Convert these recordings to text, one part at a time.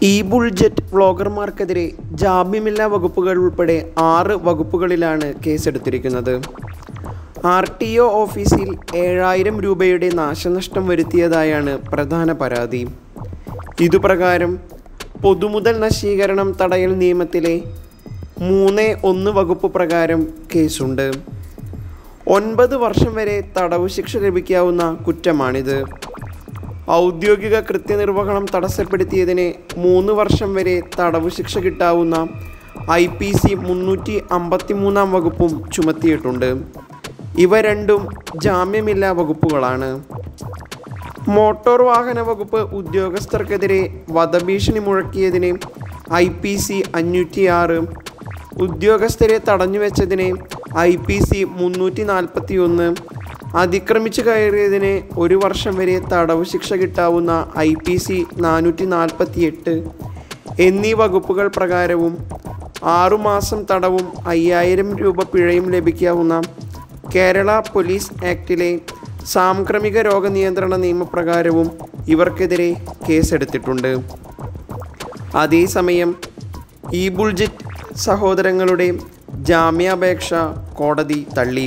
E Bull Jet വ്ളോഗർമാർക്കെതിരെ ജാമ്യമില്ലാ വകുപ്പുകൾ ഉൾപ്പെടെ ആറ് വകുപ്പുകളിലാണ് കേസെടുത്തിരിക്കുന്നത് ആർ ടി ഒ ഓഫീസിൽ ഏഴായിരം രൂപയുടെ നാശനഷ്ടം വരുത്തിയതായാണ് പ്രധാന പരാതി ഇതുപ്രകാരം പൊതുമുതൽ നശീകരണം തടയൽ നിയമത്തിലെ മൂന്ന് ഒന്ന് വകുപ്പ് പ്രകാരം കേസുണ്ട് ഒൻപത് വർഷം വരെ തടവ് ശിക്ഷ ലഭിക്കാവുന്ന കുറ്റമാണിത് ഔദ്യോഗിക കൃത്യനിർവഹണം തടസ്സപ്പെടുത്തിയതിന് മൂന്ന് വർഷം വരെ തടവ് ശിക്ഷ കിട്ടാവുന്ന ഐ പി സി മുന്നൂറ്റി അമ്പത്തി മൂന്നാം വകുപ്പും ചുമത്തിയിട്ടുണ്ട് ഇവ രണ്ടും ജാമ്യമില്ലാ വകുപ്പുകളാണ് മോട്ടോർ വാഹന വകുപ്പ് ഉദ്യോഗസ്ഥർക്കെതിരെ വധഭീഷണി മുഴക്കിയതിന് ഐ പി സി അഞ്ഞൂറ്റി ആറ് ഉദ്യോഗസ്ഥരെ തടഞ്ഞുവെച്ചതിന് ഐ പി സി മുന്നൂറ്റി നാൽപ്പത്തി ഒന്ന് അതിക്രമിച്ചു കയറിയതിന് ഒരു വർഷം വരെ തടവ് ശിക്ഷ കിട്ടാവുന്ന ഐ പി സി നാനൂറ്റി നാൽപ്പത്തി എട്ട് എന്നീ വകുപ്പുകൾ പ്രകാരവും ആറുമാസം തടവും അയ്യായിരം രൂപ പിഴയും ലഭിക്കാവുന്ന കേരള പോലീസ് ആക്ടിലെ സാംക്രമിക രോഗനിയന്ത്രണ നിയമപ്രകാരവും ഇവർക്കെതിരെ കേസെടുത്തിട്ടുണ്ട് അതേസമയം ഈ ബുൾജിറ്റ് സഹോദരങ്ങളുടെ ജാമ്യാപേക്ഷ കോടതി തള്ളി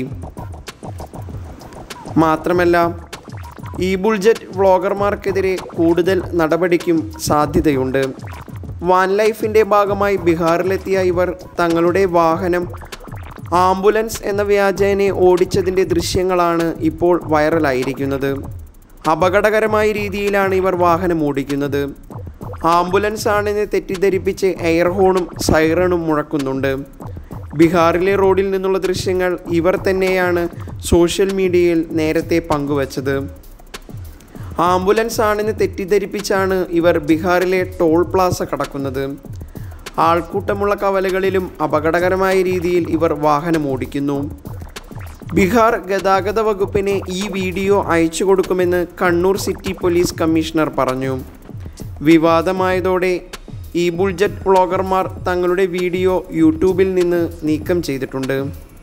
മാത്രമല്ല ഈ ബുൾജറ്റ് വ്ളോഗർമാർക്കെതിരെ കൂടുതൽ നടപടിക്കും സാധ്യതയുണ്ട് വാൻ ലൈഫിൻ്റെ ഭാഗമായി ബീഹാറിലെത്തിയ ഇവർ തങ്ങളുടെ വാഹനം ആംബുലൻസ് എന്ന വ്യാജേനെ ഓടിച്ചതിൻ്റെ ദൃശ്യങ്ങളാണ് ഇപ്പോൾ വൈറലായിരിക്കുന്നത് അപകടകരമായ രീതിയിലാണ് ഇവർ വാഹനം ഓടിക്കുന്നത് ആംബുലൻസ് ആണെന്ന് തെറ്റിദ്ധരിപ്പിച്ച് എയർ ഹോണും സൈറണും മുഴക്കുന്നുണ്ട് ബീഹാറിലെ റോഡിൽ നിന്നുള്ള ദൃശ്യങ്ങൾ ഇവർ തന്നെയാണ് സോഷ്യൽ മീഡിയയിൽ നേരത്തെ പങ്കുവച്ചത് ആംബുലൻസ് ആണെന്ന് തെറ്റിദ്ധരിപ്പിച്ചാണ് ഇവർ ബീഹാറിലെ ടോൾ പ്ലാസ കടക്കുന്നത് ആൾക്കൂട്ടമുള്ള കവലകളിലും അപകടകരമായ രീതിയിൽ ഇവർ വാഹനം ഓടിക്കുന്നു ബീഹാർ ഗതാഗത വകുപ്പിന് ഈ വീഡിയോ അയച്ചു കൊടുക്കുമെന്ന് കണ്ണൂർ സിറ്റി പോലീസ് കമ്മീഷണർ പറഞ്ഞു വിവാദമായതോടെ ഈ ബുൾജറ്റ് വ്ളോഗർമാർ തങ്ങളുടെ വീഡിയോ യൂട്യൂബിൽ നിന്ന് നീക്കം ചെയ്തിട്ടുണ്ട്